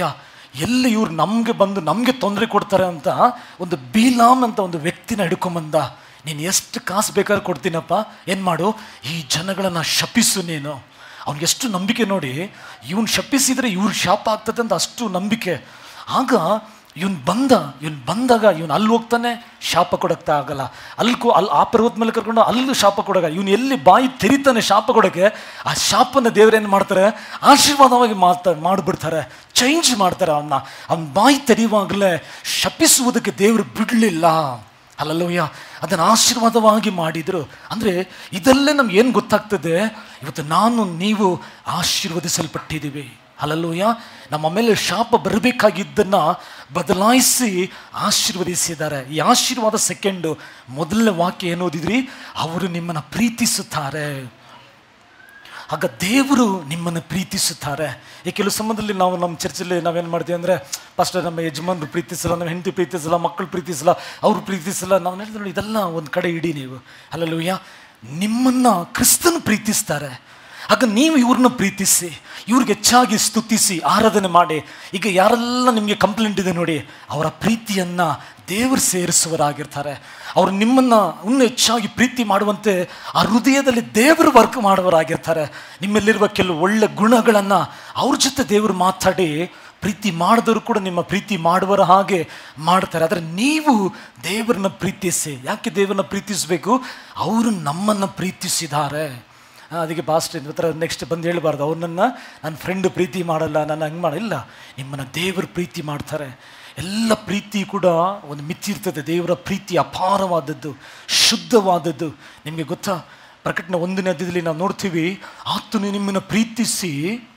ಎಲ್ಲಿ ಇವ್ರು ನಮಗೆ ಬಂದು ನಮಗೆ ತೊಂದರೆ ಕೊಡ್ತಾರೆ ಅಂತ ಒಂದು ಬೀಲಾಮ್ ಅಂತ ಒಂದು ವ್ಯಕ್ತಿನ ಹಿಡ್ಕೊಂಬಂದ ನೀನು ಎಷ್ಟು ಕಾಸು ಬೇಕಾದ್ರೆ ಕೊಡ್ತೀನಪ್ಪ ಏನು ಮಾಡು ಈ ಜನಗಳನ್ನು ಶಪಿಸು ನೀನು ಅವ್ನಿಗೆ ಎಷ್ಟು ನಂಬಿಕೆ ನೋಡಿ ಇವನು ಶಪಿಸಿದರೆ ಇವ್ರು ಶಾಪ ಆಗ್ತದೆ ಅಂತ ಅಷ್ಟು ನಂಬಿಕೆ ಆಗ ಇವನು ಬಂದ ಇವನು ಬಂದಾಗ ಇವನು ಅಲ್ಲಿ ಹೋಗ್ತಾನೆ ಶಾಪ ಕೊಡಕ್ತಾ ಆಗಲ್ಲ ಅಲ್ಲಿ ಕೋ ಅಲ್ಲಿ ಆ ಪರ್ವತ ಮೇಲೆ ಕರ್ಕೊಂಡು ಅಲ್ಲೂ ಶಾಪ ಕೊಡಗ ಇವನು ಎಲ್ಲಿ ಬಾಯಿ ತೆರಿತಾನೆ ಶಾಪ ಕೊಡೋಕ್ಕೆ ಆ ಶಾಪನ ದೇವರೇನು ಮಾಡ್ತಾರೆ ಆಶೀರ್ವಾದವಾಗಿ ಮಾಡ್ತಾರೆ ಮಾಡಿಬಿಡ್ತಾರೆ ಚೇಂಜ್ ಮಾಡ್ತಾರೆ ಅವನ್ನ ಅವನ ಬಾಯಿ ತೆರೆಯುವಾಗಲೇ ಶಪಿಸುವುದಕ್ಕೆ ದೇವರು ಬಿಡಲಿಲ್ಲ ಅಲ್ಲಲ್ಲೋಯ್ಯ ಅದನ್ನು ಆಶೀರ್ವಾದವಾಗಿ ಮಾಡಿದರು ಅಂದರೆ ಇದಲ್ಲೇ ನಮ್ಗೆ ಏನು ಗೊತ್ತಾಗ್ತದೆ ಇವತ್ತು ನಾನು ನೀವು ಆಶೀರ್ವದಿಸಲ್ಪಟ್ಟಿದ್ದೀವಿ ಅಲ್ಲಲ್ಲೋಯ್ಯ ನಮ್ಮ ಮೇಲೆ ಶಾಪ ಬರಬೇಕಾಗಿದ್ದನ್ನು ಬದಲಾಯಿಸಿ ಆಶೀರ್ವದಿಸಿದ್ದಾರೆ ಈ ಆಶೀರ್ವಾದ ಸೆಕೆಂಡು ಮೊದಲನೇ ವಾಕ್ಯ ಏನು ಓದಿದ್ರಿ ಅವರು ನಿಮ್ಮನ್ನು ಪ್ರೀತಿಸುತ್ತಾರೆ ಆಗ ದೇವರು ನಿಮ್ಮನ್ನು ಪ್ರೀತಿಸುತ್ತಾರೆ ಈ ಕೆಲವು ಸಂಬಂಧದಲ್ಲಿ ನಾವು ನಮ್ಮ ಚರ್ಚಲ್ಲಿ ನಾವೇನು ಮಾಡ್ತೀವಿ ಅಂದರೆ ಫಸ್ಟ್ ನಮ್ಮ ಯಜಮಾನ್ರು ಪ್ರೀತಿಸಲ್ಲ ನಮ್ಮ ಹೆಂಡತಿ ಪ್ರೀತಿಸಲ್ಲ ಮಕ್ಕಳು ಪ್ರೀತಿಸಲ್ಲ ಅವರು ಪ್ರೀತಿಸಲ್ಲ ನಾವು ಹೇಳಿದ್ರೆ ನೋಡಿ ಇದೆಲ್ಲ ಒಂದು ಕಡೆ ಇಡಿ ನೀವು ಅಲ್ಲಲ್ಲೂಯ್ಯ ನಿಮ್ಮನ್ನು ಕ್ರಿಸ್ತನು ಪ್ರೀತಿಸ್ತಾರೆ ಆಗ ನೀವು ಇವ್ರನ್ನ ಪ್ರೀತಿಸಿ ಇವ್ರಿಗೆ ಹೆಚ್ಚಾಗಿ ಸ್ತುತಿಸಿ ಆರಾಧನೆ ಮಾಡಿ ಈಗ ಯಾರೆಲ್ಲ ನಿಮಗೆ ಕಂಪ್ಲೇಂಟ್ ಇದೆ ನೋಡಿ ಅವರ ಪ್ರೀತಿಯನ್ನು ದೇವರು ಸೇರಿಸುವರಾಗಿರ್ತಾರೆ ಅವರು ನಿಮ್ಮನ್ನು ಇನ್ನೂ ಹೆಚ್ಚಾಗಿ ಪ್ರೀತಿ ಮಾಡುವಂತೆ ಆ ಹೃದಯದಲ್ಲಿ ದೇವರು ವರ್ಕ್ ಮಾಡುವರಾಗಿರ್ತಾರೆ ನಿಮ್ಮಲ್ಲಿರುವ ಕೆಲವು ಒಳ್ಳೆ ಗುಣಗಳನ್ನು ಅವ್ರ ಜೊತೆ ದೇವರು ಮಾತಾಡಿ ಪ್ರೀತಿ ಮಾಡಿದವರು ಕೂಡ ನಿಮ್ಮ ಪ್ರೀತಿ ಮಾಡುವರ ಹಾಗೆ ಮಾಡ್ತಾರೆ ಆದರೆ ನೀವು ದೇವರನ್ನ ಪ್ರೀತಿಸಿ ಯಾಕೆ ದೇವರನ್ನ ಪ್ರೀತಿಸಬೇಕು ಅವರು ನಮ್ಮನ್ನು ಪ್ರೀತಿಸಿದ್ದಾರೆ ಆ, ಅದಕ್ಕೆ ಪಾಸ್ಟ್ ಹತ್ರ ನೆಕ್ಸ್ಟ್ ಬಂದು ಹೇಳಬಾರ್ದು ಅವ್ರನ್ನ ನನ್ನ ಫ್ರೆಂಡ್ ಪ್ರೀತಿ ಮಾಡಲ್ಲ ನನ್ನ ಹಂಗೆ ಮಾಡಲ್ಲ ನಿಮ್ಮನ್ನು ದೇವರು ಪ್ರೀತಿ ಮಾಡ್ತಾರೆ ಎಲ್ಲ ಪ್ರೀತಿ ಕೂಡ ಒಂದು ಮಿತಿ ಇರ್ತದೆ ದೇವರ ಪ್ರೀತಿ ಅಪಾರವಾದದ್ದು ಶುದ್ಧವಾದದ್ದು ನಿಮಗೆ ಗೊತ್ತಾ ಪ್ರಕಟಣೆ ಒಂದನೇ ಅಧ್ಯದಲ್ಲಿ ನಾವು ನೋಡ್ತೀವಿ ಆತನು ನಿಮ್ಮನ್ನು ಪ್ರೀತಿಸಿ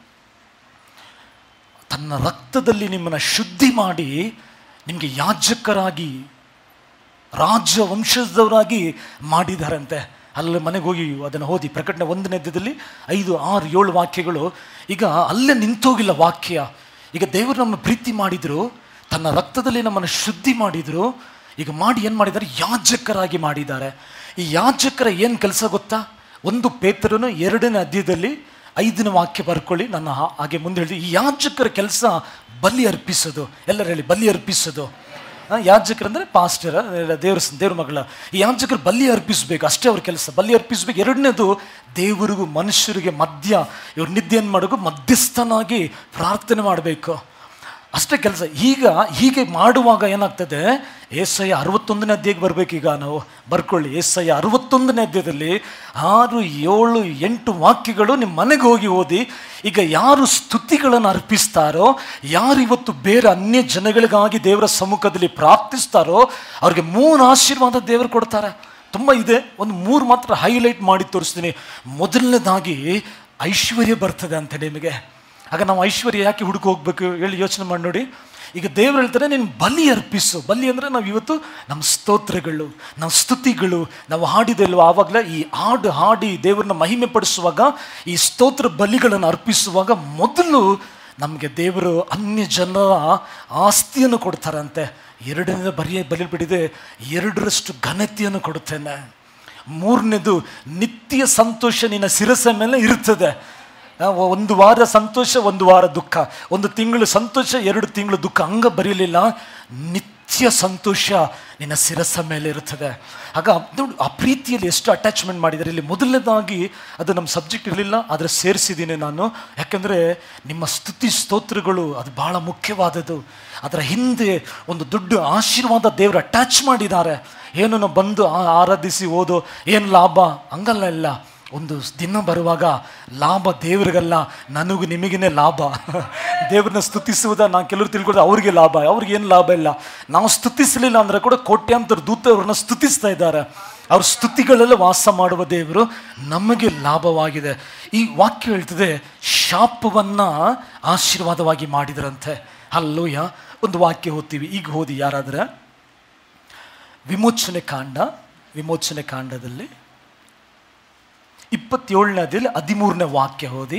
ತನ್ನ ರಕ್ತದಲ್ಲಿ ನಿಮ್ಮನ್ನು ಶುದ್ಧಿ ಮಾಡಿ ನಿಮಗೆ ಯಾಜಕರಾಗಿ ರಾಜ ವಂಶದವರಾಗಿ ಮಾಡಿದಾರಂತೆ ಅಲ್ಲಿ ಮನೆಗೆ ಹೋಗಿ ಅದನ್ನು ಓದಿ ಪ್ರಕಟಣೆ ಒಂದನೇ ಅಧ್ಯಾಯದಲ್ಲಿ ಐದು ಆರು ಏಳು ವಾಕ್ಯಗಳು ಈಗ ಅಲ್ಲೇ ನಿಂತೋಗಿಲ್ಲ ವಾಕ್ಯ ಈಗ ದೇವರು ನಮ್ಮ ಪ್ರೀತಿ ಮಾಡಿದರು ತನ್ನ ರಕ್ತದಲ್ಲಿ ನಮ್ಮನ್ನು ಶುದ್ಧಿ ಮಾಡಿದರು ಈಗ ಮಾಡಿ ಏನು ಮಾಡಿದ್ದಾರೆ ಯಾಜಕರಾಗಿ ಮಾಡಿದ್ದಾರೆ ಈ ಯಾಜಕರ ಏನು ಕೆಲಸ ಗೊತ್ತಾ ಒಂದು ಪೇತ್ರನು ಎರಡನೇ ಅಧ್ಯಾಯದಲ್ಲಿ ಐದನೇ ವಾಕ್ಯ ಬರ್ಕೊಳ್ಳಿ ನನ್ನ ಹಾ- ಹಾಗೆ ಮುಂದೆ ಹೇಳಿ ಈ ಯಾಜಕರ ಕೆಲಸ ಬಲಿ ಅರ್ಪಿಸೋದು ಎಲ್ಲರೂ ಹೇಳಿ ಬಲಿ ಅರ್ಪಿಸೋದು ಆ, ಯಾಜಕರಂದ್ರೆ ಪಾಸ್ಟರ್ ದೇವ್ರ ದೇವ್ರ ಮಗಳ ಈ ಯಾಜಕರು ಬಲಿ ಅರ್ಪಿಸ್ಬೇಕು ಅಷ್ಟೇ ಅವ್ರ ಕೆಲಸ ಬಲಿ ಅರ್ಪಿಸ್ಬೇಕು ಎರಡನೇದು ದೇವರಿಗೂ ಮನುಷ್ಯರಿಗೆ ಮಧ್ಯ ಇವ್ರು ನಿದ್ದೆಯನ್ನು ಮಾಡೋಕು ಮಧ್ಯಸ್ಥನಾಗಿ ಪ್ರಾರ್ಥನೆ ಮಾಡಬೇಕು ಅಷ್ಟೇ ಕೆಲಸ ಈಗ ಹೀಗೆ ಮಾಡುವಾಗ ಏನಾಗ್ತದೆ ಏಸಯ್ಯ ಅರವತ್ತೊಂದನೇ ಅಧ್ಯಾಯಕ್ಕೆ ಬರಬೇಕೀಗ ನಾವು ಬರ್ಕೊಳ್ಳಿ ಏಸಯ್ಯ ಅರವತ್ತೊಂದನೇ ಅಧ್ಯಾಯದಲ್ಲಿ ಆರು ಏಳು ಎಂಟು ವಾಕ್ಯಗಳು ನಿಮ್ಮ ಮನೆಗೆ ಹೋಗಿ ಓದಿ ಈಗ ಯಾರು ಸ್ತುತಿಗಳನ್ನು ಅರ್ಪಿಸ್ತಾರೋ ಯಾರು ಇವತ್ತು ಬೇರೆ ಅನ್ಯ ಜನಗಳಿಗಾಗಿ ದೇವರ ಸಮ್ಮುಖದಲ್ಲಿ ಪ್ರಾರ್ಥಿಸ್ತಾರೋ ಅವ್ರಿಗೆ ಮೂರು ಆಶೀರ್ವಾದ ದೇವರು ಕೊಡ್ತಾರೆ ತುಂಬ ಇದೆ ಒಂದು ಮೂರು ಮಾತ್ರ ಹೈಲೈಟ್ ಮಾಡಿ ತೋರಿಸ್ತೀನಿ ಮೊದಲನೇದಾಗಿ ಐಶ್ವರ್ಯ ಬರ್ತದೆ ಅಂತ ನಿಮಗೆ ಆಗ ನಾವು ಐಶ್ವರ್ಯ ಯಾಕೆ ಹುಡುಕ ಹೋಗ್ಬೇಕು ಹೇಳಿ ಯೋಚನೆ ಮಾಡಿ ನೋಡಿ ಈಗ ದೇವರು ಹೇಳ್ತಾರೆ ನೀನು ಬಲಿ ಅರ್ಪಿಸು ಬಲಿ ಅಂದರೆ ನಾವು ಇವತ್ತು ನಮ್ಮ ಸ್ತೋತ್ರಗಳು ನಮ್ಮ ಸ್ತುತಿಗಳು ನಾವು ಹಾಡಿದೆಲ್ಲೋ ಆವಾಗಲೇ ಈ ಹಾಡು ಹಾಡಿ ದೇವರನ್ನ ಮಹಿಮೆ ಪಡಿಸುವಾಗ ಈ ಸ್ತೋತ್ರ ಬಲಿಗಳನ್ನು ಅರ್ಪಿಸುವಾಗ ಮೊದಲು ನಮಗೆ ದೇವರು ಅನ್ಯ ಜನರ ಆಸ್ತಿಯನ್ನು ಕೊಡ್ತಾರಂತೆ ಎರಡನೇ ಬರಿಯ ಬಲಿ ಬಿಡಿದೆ ಎರಡರಷ್ಟು ಘನತೆಯನ್ನು ಕೊಡುತ್ತೇನೆ ಮೂರನೇದು ನಿತ್ಯ ಸಂತೋಷ ನಿನ್ನ ಶಿರಸ ಮೇಲೆ ಇರ್ತದೆ ಆ, ಒಂದು ವಾರ ಸಂತೋಷ ಒಂದು ವಾರ ದುಃಖ ಒಂದು ತಿಂಗಳು ಸಂತೋಷ ಎರಡು ತಿಂಗಳು ದುಃಖ ಹಂಗ ಬರೀಲಿಲ್ಲ ನಿತ್ಯ ಸಂತೋಷ ನಿನ್ನ ಶಿರಸ ಮೇಲೆ ಇರುತ್ತದೆ ಆಗ ನೋಡಿ ಆ ಪ್ರೀತಿಯಲ್ಲಿ ಎಷ್ಟು ಅಟ್ಯಾಚ್ಮೆಂಟ್ ಮಾಡಿದ್ದಾರೆ ಇಲ್ಲಿ ಮೊದಲನೇದಾಗಿ ಅದು ನಮ್ಮ ಸಬ್ಜೆಕ್ಟ್ ಇರಲಿಲ್ಲ ಆದರೆ ಸೇರಿಸಿದ್ದೀನಿ ನಾನು ಯಾಕಂದರೆ ನಿಮ್ಮ ಸ್ತುತಿ ಸ್ತೋತ್ರಗಳು ಅದು ಬಹಳ ಮುಖ್ಯವಾದದ್ದು ಅದರ ಹಿಂದೆ ಒಂದು ದೊಡ್ಡ ಆಶೀರ್ವಾದ ದೇವರು ಅಟ್ಯಾಚ್ ಮಾಡಿದ್ದಾರೆ ಏನು ನಾವು ಬಂದು ಆ- ಆರಾಧಿಸಿ ಓದೋ ಏನು ಲಾಭ ಹಂಗಲ್ಲ ಇಲ್ಲ ಒಂದು ದಿನ ಬರುವಾಗ ಲಾಭ ದೇವರಿಗಲ್ಲ ನನಗೂ ನಿಮಗೇನೆ ಲಾಭ ದೇವ್ರನ್ನ ಸ್ತುತಿಸುವುದ ನಾನು ಕೆಲವರು ತಿಳ್ಕೊಂಡ್ರೆ ಅವ್ರಿಗೆ ಲಾಭ ಅವ್ರಿಗೆ ಏನು ಲಾಭ ಇಲ್ಲ ನಾವು ಸ್ತುತಿಸಲಿಲ್ಲ ಅಂದರೆ ಕೂಡ ಕೋಟ್ಯಾಂತರ ದೂತವ್ರನ್ನ ಸ್ತುತಿಸ್ತಾ ಇದ್ದಾರೆ ಅವ್ರ ಸ್ತುತಿಗಳೆಲ್ಲ ವಾಸ ಮಾಡುವ ದೇವರು ನಮಗೆ ಲಾಭವಾಗಿದೆ ಈ ವಾಕ್ಯ ಹೇಳ್ತದೆ ಶಾಪವನ್ನ ಆಶೀರ್ವಾದವಾಗಿ ಮಾಡಿದ್ರಂತೆ ಅಲ್ಲೂಯ ಒಂದು ವಾಕ್ಯ ಓದ್ತೀವಿ ಈಗ ಓದಿ ಯಾರಾದ್ರೆ ವಿಮೋಚನೆ ಕಾಂಡ ವಿಮೋಚನೆ ಕಾಂಡದಲ್ಲಿ ಇಪ್ಪತ್ತೇಳನೇ ಅದಿಲ್ ಹದಿಮೂರನೇ ವಾಕ್ಯ ಓದಿ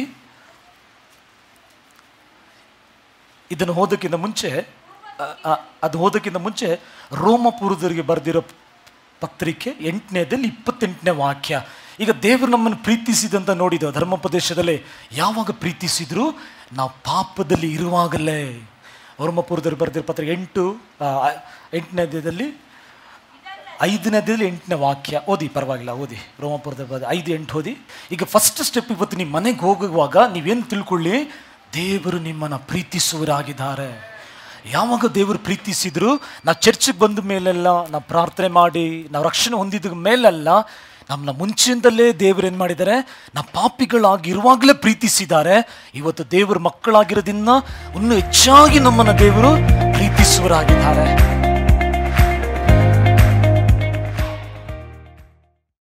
ಇದನ್ನು ಓದಕ್ಕಿಂತ ಮುಂಚೆ ಅ, ಅ, ಅದು ಓದಕ್ಕಿಂತ ಮುಂಚೆ ರೋಮಪುರದವರಿಗೆ ಬರೆದಿರೋ ಪತ್ರಿಕೆ ಎಂಟನೇದಲ್ಲಿ ಇಪ್ಪತ್ತೆಂಟನೇ ವಾಕ್ಯ ಈಗ ದೇವರು ನಮ್ಮನ್ನು ಪ್ರೀತಿಸಿದಂತ ನೋಡಿದ ಧರ್ಮೋಪದೇಶದಲ್ಲಿ ಯಾವಾಗ ಪ್ರೀತಿಸಿದ್ರು ನಾವು ಪಾಪದಲ್ಲಿ ಇರುವಾಗಲೇ ರೋಮಪುರದಲ್ಲಿ ಬರೆದಿರೋ ಪತ್ರ ಎಂಟು ಆ, ಎಂಟನೇ ಅಧ್ಯಾಯದಲ್ಲಿ ಐದನೇ ಅಧ್ಯಾಯದಲ್ಲಿ ಎಂಟನೇ ವಾಕ್ಯ ಓದಿ ಪರವಾಗಿಲ್ಲ ಓದಿ ರೋಮಪುರದ ಬದ ಐದು ಎಂಟು ಓದಿ ಈಗ ಫಸ್ಟ್ ಸ್ಟೆಪ್ ಇವತ್ತು ನಿಮ್ಮ ಮನೆಗೆ ಹೋಗುವಾಗ ನೀವೇನು ತಿಳ್ಕೊಳ್ಳಿ ದೇವರು ನಿಮ್ಮನ್ನು ಪ್ರೀತಿಸುವರಾಗಿದ್ದಾರೆ ಯಾವಾಗ ದೇವರು ಪ್ರೀತಿಸಿದ್ರು ನಾವು ಚರ್ಚಿಗೆ ಬಂದ ಮೇಲೆಲ್ಲ ನಾವು ಪ್ರಾರ್ಥನೆ ಮಾಡಿ ನಾವು ರಕ್ಷಣೆ ಹೊಂದಿದ ಮೇಲೆಲ್ಲ ನಮ್ಮನ್ನ ಮುಂಚೆಯಿಂದಲೇ ದೇವರು ಏನು ಮಾಡಿದ್ದಾರೆ ನಾವು ಪಾಪಿಗಳಾಗಿರುವಾಗಲೇ ಪ್ರೀತಿಸಿದ್ದಾರೆ ಇವತ್ತು ದೇವರು ಮಕ್ಕಳಾಗಿರೋದನ್ನ ಇನ್ನೂ ಹೆಚ್ಚಾಗಿ ನಮ್ಮನ್ನು ದೇವರು ಪ್ರೀತಿಸುವರಾಗಿದ್ದಾರೆ